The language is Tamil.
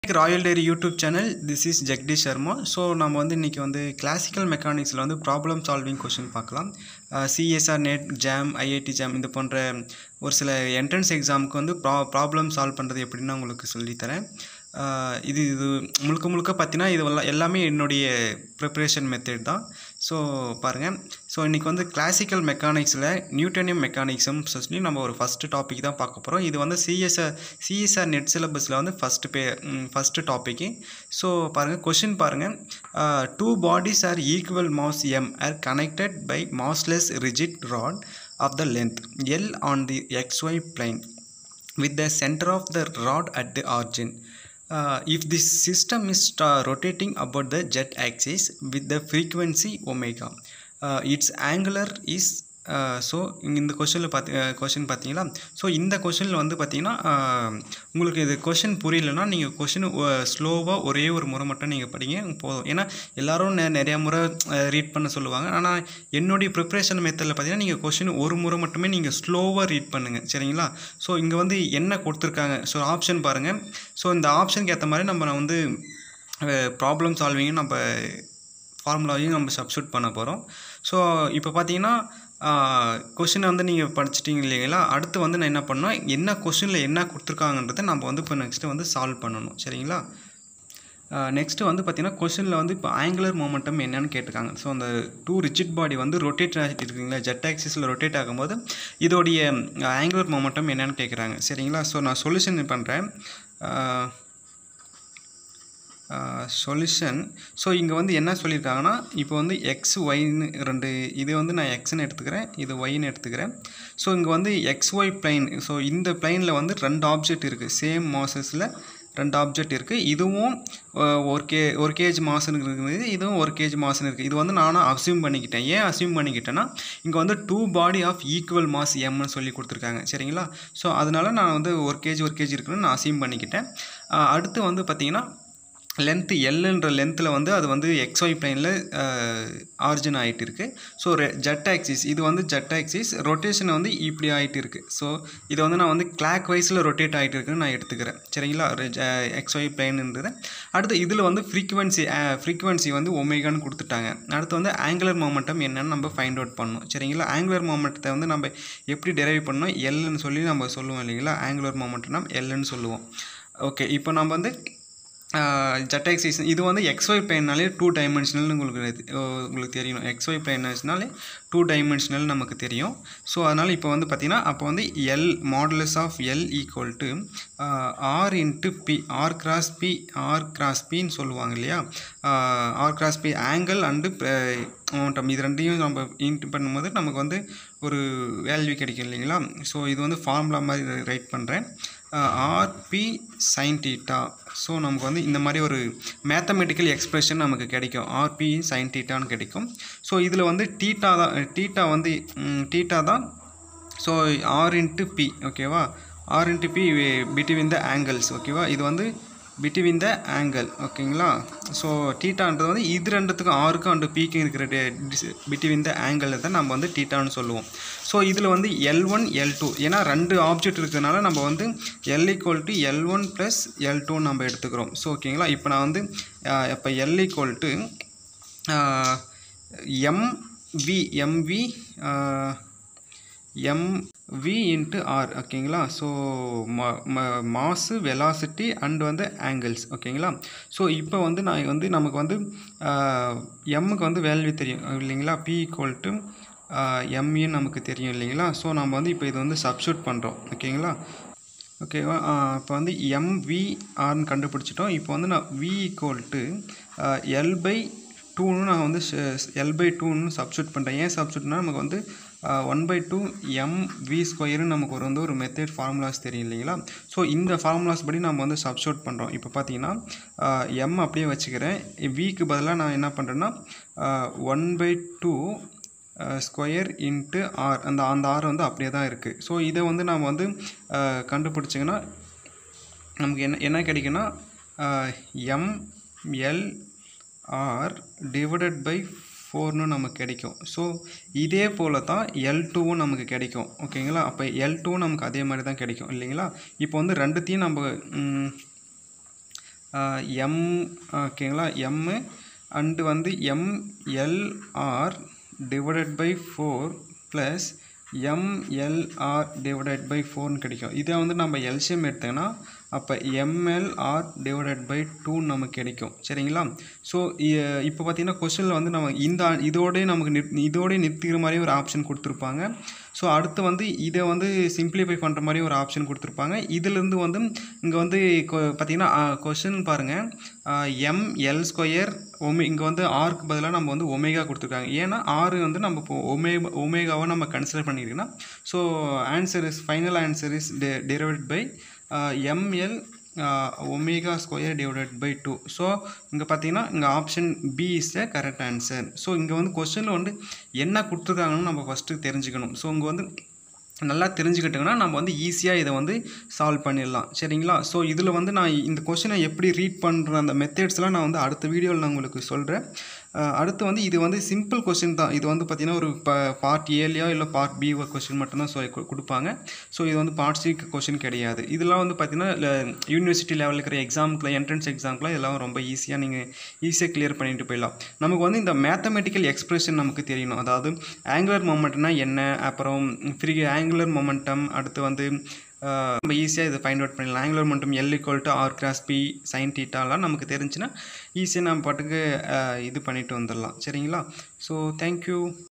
Royal Dairy YouTube channel this is Jagadish Sharma so நம்ம வந்து இன்றைக்கி வந்து கிளாசிக்கல் மெக்கானிக்ஸில் வந்து ப்ராப்ளம் சால்விங் கொஷின் பார்க்கலாம் CSIR NET JAM IIT JAM இது போன்ற ஒரு சில என்ட்ரன்ஸ் எக்ஸாமுக்கு வந்து ப்ரா ப்ராப்ளம் சால்வ் பண்ணுறது எப்படின்னு நான் உங்களுக்கு சொல்லித்தரேன் அஹ் இது இது முழுக்க முழுக்க பார்த்தீங்கன்னா இது எல்லாம் எல்லாமே என்னுடைய ப்ரிப்பரேஷன் மெத்தட் தான் ஸோ பாருங்கள் ஸோ இன்றைக்கி வந்து கிளாசிக்கல் மெக்கானிக்ஸில் நியூட்டனியம் மெக்கானிக்ஸும் சொல்லி நம்ம ஒரு ஃபஸ்ட்டு டாபிக் தான் பார்க்க போகிறோம் இது வந்து சிஎஸ்ஆர் சிஎஸ்ஆர் நெட் சிலபஸில் வந்து ஃபஸ்ட்டு பே ஃபஸ்ட்டு டாப்பிக்கு ஸோ பாருங்கள் கொஷின் பாருங்கள் two bodies are equal mass m are connected by massless rigid rod of the length L on the xy plane with the center of the rod at the origin. Uh, if this system is sta- rotating about the jet axis with the frequency omega, uh, its angular is so இந்த கொஷனில் பார்த்தி கொஷின் பார்த்தீங்களா ஸோ இந்த கொஷனில் வந்து பார்த்தீங்கன்னா uh, உங்களுக்கு இது கொஷின் புரியலன்னா நீங்கள் கொஷின் ஸ்லோவாக ஒரே ஒரு முறை மட்டும் நீங்கள் படிங்க போதும் ஏன்னா எல்லாரும் நெ நிறையா முறை ரீட் பண்ண சொல்லுவாங்க ஆனால் என்னுடைய ப்ரிப்ரேஷன் மெத்தடில் பார்த்தீங்கன்னா நீங்கள் கொஷின் ஒரு முறை மட்டுமே நீங்கள் ஸ்லோவாக ரீட் பண்ணுங்கள் சரிங்களா ஸோ இங்கே வந்து என்ன கொடுத்துருக்காங்க ஸோ ஆப்ஷன் பாருங்கள் ஸோ இந்த ஆப்ஷனுக்கு ஏற்ற மாதிரி நம்ம வந்து ப்ராப்ளம் சால்விங்கும் நம்ம ஃபார்முலாவையும் நம்ம சப்ஸ்டியூட் பண்ண போகிறோம் ஸோ இப்போ பார்த்தீங்கன்னா கொஷினை வந்து நீங்கள் படிச்சிட்டிங்க இல்லைங்களா அடுத்து வந்து நான் என்ன பண்ணோம் என்ன கொஷினில் என்ன கொடுத்துருக்காங்கன்றதை நம்ம வந்து இப்போ நெக்ஸ்ட்டு வந்து சால்வ் பண்ணணும் சரிங்களா நெக்ஸ்ட்டு வந்து பார்த்தீங்கன்னா கொஷினில் வந்து இப்போ ஆங்குலர் மோமெண்டம் என்னன்னு கேட்டிருக்காங்க ஸோ அந்த டூ ரிஜிட் பாடி வந்து ரொட்டேட் ஆகிட்டு இருக்குங்களா ஜெட் ஆக்சிஸில் ரொட்டேட் ஆகும்போது இதோடைய ஆங்குலர் மோமெண்டம் என்னன்னு கேட்குறாங்க சரிங்களா ஸோ நான் சொல்யூஷன் பண்ணுறேன் சொல்யூஷன் ஸோ இங்கே வந்து என்ன சொல்லியிருக்காங்கன்னா இப்போ வந்து எக்ஸ் ஒய்னு ரெண்டு இது வந்து நான் எக்ஸ்னு எடுத்துக்கிறேன் இது ஒய்னு எடுத்துக்கிறேன் ஸோ இங்கே வந்து எக்ஸ் ஒய் பிளைன் ஸோ இந்த பிளைனில் வந்து ரெண்டு ஆப்ஜெக்ட் இருக்குது சேம் மாசஸில் ரெண்டு ஆப்ஜெக்ட் இருக்குது இதுவும் ஒரு கே ஒரு கேஜ் மாசுன்னு இருக்குது இதுவும் ஒரு கேஜ் மாசுன்னு இருக்குது இது வந்து நானும் அசியூம் பண்ணிக்கிட்டேன் ஏன் அசியூம் பண்ணிக்கிட்டேன்னா இங்கே வந்து two body of equal mass எம்னு சொல்லி கொடுத்துருக்காங்க சரிங்களா ஸோ அதனால நான் வந்து ஒரு கேஜி ஒரு கேஜி இருக்குன்னு நான் அசியூம் பண்ணிக்கிட்டேன் அடுத்து வந்து பார்த்திங்கன்னா லென்த்து எல்லுன்ற லென்த்தில் வந்து அது வந்து எக்ஸ்ஒய் பிளைனில் ஆரிஜின் ஆகிட்டு இருக்குது ஸோ ரெ ஜெட் ஆக்சிஸ் இது வந்து ஜெட் ஆக்சிஸ் ரொட்டேஷன் வந்து இப்படி ஆகிட்டு இருக்குது ஸோ இதை வந்து நான் வந்து கிளாக் வைஸில் ரொட்டேட் ஆகிட்டு இருக்குன்னு நான் எடுத்துக்கிறேன் சரிங்களா எக்ஸ்ஒய் பிளைன்ன்றது அடுத்து இதில் வந்து ஃப்ரீக்குவென்சி ஃப்ரீக்குவென்சி வந்து ஒமேகான்னு கொடுத்துட்டாங்க அடுத்து வந்து ஆங்குலர் மோமெண்டம் என்னன்னு நம்ம ஃபைண்ட் அவுட் பண்ணணும் சரிங்களா ஆங்குலர் மோமெண்ட்டத்தை வந்து நம்ம எப்படி டெரைவ் பண்ணோம் எல்லுன்னு சொல்லி நம்ம சொல்லுவோம் இல்லைங்களா ஆங்குலர் மோமெண்ட்னா எல்லுன்னு சொல்லுவோம் ஓகே இப்போ நம்ம வந்து ஜெட் ஆக்சிஸ் இது வந்து எக்ஸ்ஒய் பிளைன்னாலே டூ டைமென்ஷனல் உங்களுக்கு உங்களுக்கு தெரியணும் எக்ஸ்ஒய் பிளைனாலே டூ டைமென்ஷனல் நமக்கு தெரியும் ஸோ அதனால் இப்போ வந்து பார்த்திங்கன்னா அப்போ வந்து L modulus of L equal to r into p r cross p r cross பின்னு சொல்லுவாங்க இல்லையா r cross p angle and momentum இது ரெண்டையும் நம்ம இன்ட்டு பண்ணும்போது நமக்கு வந்து ஒரு வேல்யூ கிடைக்கும் இல்லைங்களா ஸோ இது வந்து ஃபார்முலா மாதிரி ரைட் பண்ணுறேன் ஆர்பி சைன் டீட்டா ஸோ நமக்கு வந்து இந்த மாதிரி ஒரு மேத்தமெட்டிக்கல் எக்ஸ்ப்ரெஷன் நமக்கு கிடைக்கும் ஆர்பி சைன் டீட்டான்னு கிடைக்கும் ஸோ இதில் வந்து டீட்டா தான் டீட்டா வந்து டீட்டா தான் ஸோ ஆர் இன்ட்டு பி ஓகேவா r into p between the angles ஓகேவா இது வந்து பிட்வீன் த ஆங்கிள் ஓகேங்களா ஸோ டீட்டான்றது வந்து இது ரெண்டுத்துக்கும் ஆருக்கும் அண்டு பிக்கும் இருக்கிற பிட்வீன் த ஆங்கிள் தான் நம்ம வந்து டீட்டான்னு சொல்லுவோம் ஸோ இதில் வந்து எல் ஒன் எல் டூ ஏன்னா ரெண்டு ஆப்ஜெக்ட் இருக்கிறதுனால நம்ம வந்து L equal to L one plus L two நம்ம எடுத்துக்கிறோம் ஸோ ஓகேங்களா இப்போ நான் வந்து இப்போ L equal to m v m v m v into r ஓகேங்களா ஸோ மாசு வெலாசிட்டி அண்ட் வந்து ஆங்கிள்ஸ் ஓகேங்களா ஸோ இப்போ வந்து நான் வந்து நமக்கு வந்து எம்முக்கு வந்து வேல்யூ தெரியும் இல்லைங்களா பி ஈக்குவல் டு எம்இன்னு நமக்கு தெரியும் இல்லைங்களா ஸோ நம்ம வந்து இப்போ இது வந்து சப்ஸ்டியூட் பண்ணுறோம் ஓகேங்களா ஓகேவா இப்போ வந்து எம்விஆர்னு கண்டுபிடிச்சிட்டோம் இப்போ வந்து நான் v equal to L by டூன்னு நான் வந்து எல் பை டூன்னு சப்ஸ்டியூட் பண்ணுறேன் ஏன் சப்ஸ்டியூட்னா நமக்கு வந்து one by two m v ஸ்கொயர்னு நமக்கு ஒரு வந்து ஒரு மெத்தட் ஃபார்முலாஸ் தெரியும் இல்லைங்களா ஸோ இந்த ஃபார்முலாஸ் படி நம்ம வந்து சப்ஸ்டியூட் பண்ணுறோம் இப்போ பார்த்தீங்கன்னா எம் அப்படியே வச்சுக்கிறேன் விக்கு பதிலாக நான் என்ன பண்ணுறேன்னா one by two square into r அந்த அந்த ஆர் வந்து அப்படியே தான் இருக்குது ஸோ இதை வந்து நாம் வந்து கண்டுபிடிச்சிங்கன்னா நமக்கு என்ன என்ன கிடைக்குன்னா m L r divided by ஃபோர்னு நமக்கு கிடைக்கும் ஸோ இதே போல் தான் எல் டூவும் நமக்கு கிடைக்கும் ஓகேங்களா அப்போ எல் டூவும் நமக்கு அதே மாதிரி தான் கிடைக்கும் இல்லைங்களா இப்போ வந்து ரெண்டுத்தையும் நம்ம ம், எம் ஓகேங்களா எம்மு அண்டு வந்து m l r divided by four plus m l r divided by ஃபோர்னு கிடைக்கும் இதை வந்து நம்ம எல்சிஎம் எடுத்தோங்கன்னா அப்போ எம்எல்ஆர் டிவைடட் பை டூன்னு நமக்கு கிடைக்கும் சரிங்களா ஸோ இப்போ பார்த்தீங்கன்னா கொஸ்டினில் வந்து நம்ம இந்த இதோடய நமக்கு நிற் இதோடய நிறுத்திக்கிற மாதிரி ஒரு ஆப்ஷன் கொடுத்துருப்பாங்க ஸோ அடுத்து வந்து இதை வந்து சிம்பிளிஃபை பண்ணுற மாதிரி ஒரு ஆப்ஷன் கொடுத்துருப்பாங்க இதிலேருந்து வந்து இங்கே வந்து பார்த்தீங்கன்னா கொஷின் பாருங்கள் எம் எல் ஸ்கொயர் ஒமே இங்கே வந்து ஆருக்கு பதிலாக நம்ம வந்து ஒமேகா கொடுத்துருக்காங்க ஏன்னா ஆறு வந்து நம்ம இப்போ ஒமே ஒமேகாவை நம்ம கன்சிடர் பண்ணியிருக்கோன்னா so answer is final answer is டெ derivative by m l omega square divided by two so இங்கே பார்த்தீங்கன்னா இங்கே option B is the correct answer so இங்கே வந்து கொஸ்டினில் வந்து என்ன கொடுத்துருக்காங்கன்னு நம்ம ஃபஸ்ட்டு தெரிஞ்சுக்கணும் ஸோ இங்கே வந்து நல்லா தெரிஞ்சுக்கிட்டோங்கன்னா நம்ம வந்து ஈஸியாக இதை வந்து சால்வ் பண்ணிடலாம் சரிங்களா ஸோ இதில் வந்து நான் இந்த கொஷினை எப்படி ரீட் பண்ணுற அந்த மெத்தட்ஸ்லாம் நான் வந்து அடுத்த வீடியோவில் நான் உங்களுக்கு சொல்கிறேன் அடுத்து வந்து இது வந்து சிம்பிள் கொஷின் தான் இது வந்து பார்த்திங்கன்னா ஒரு ப பார்ட் ஏலையோ இல்லை பார்ட் பி கொஷின் மட்டும்தான் சொல்லி கு- கொடுப்பாங்க ஸோ இது வந்து பார்ட் சி கொஷின் கிடையாது இதெல்லாம் வந்து பார்த்திங்கன்னா யூனிவர்சிட்டி லெவலில் இருக்கிற எக்ஸாமுக்குலாம் என்ட்ரன்ஸ் எக்ஸாம்க்குலாம் இதெல்லாம் ரொம்ப ஈஸியாக நீங்கள் ஈஸியாக கிளியர் பண்ணிட்டு போயிடலாம் நமக்கு வந்து இந்த மேத்தமெட்டிக்கல் எக்ஸ்பிரஷன் நமக்கு தெரியணும் அதாவது ஆங்குலர் மொமெண்ட்னா என்ன அப்புறம் ஃப்ரீ ஆங்குலர் மொமெண்டம் அடுத்து வந்து ஆஹ், நம்ம ஈஸியாக இதை ஃபைண்ட் அவுட் பண்ணிடலாம் angular momentum L equal to r cross p sine டீட்டாலாம் நமக்கு தெரிஞ்சுன்னா ஈஸியாக நம்ம பாட்டுக்கு ஆஹ், இது பண்ணிட்டு வந்துடலாம் சரிங்களா ஸோ தேங்க்யூ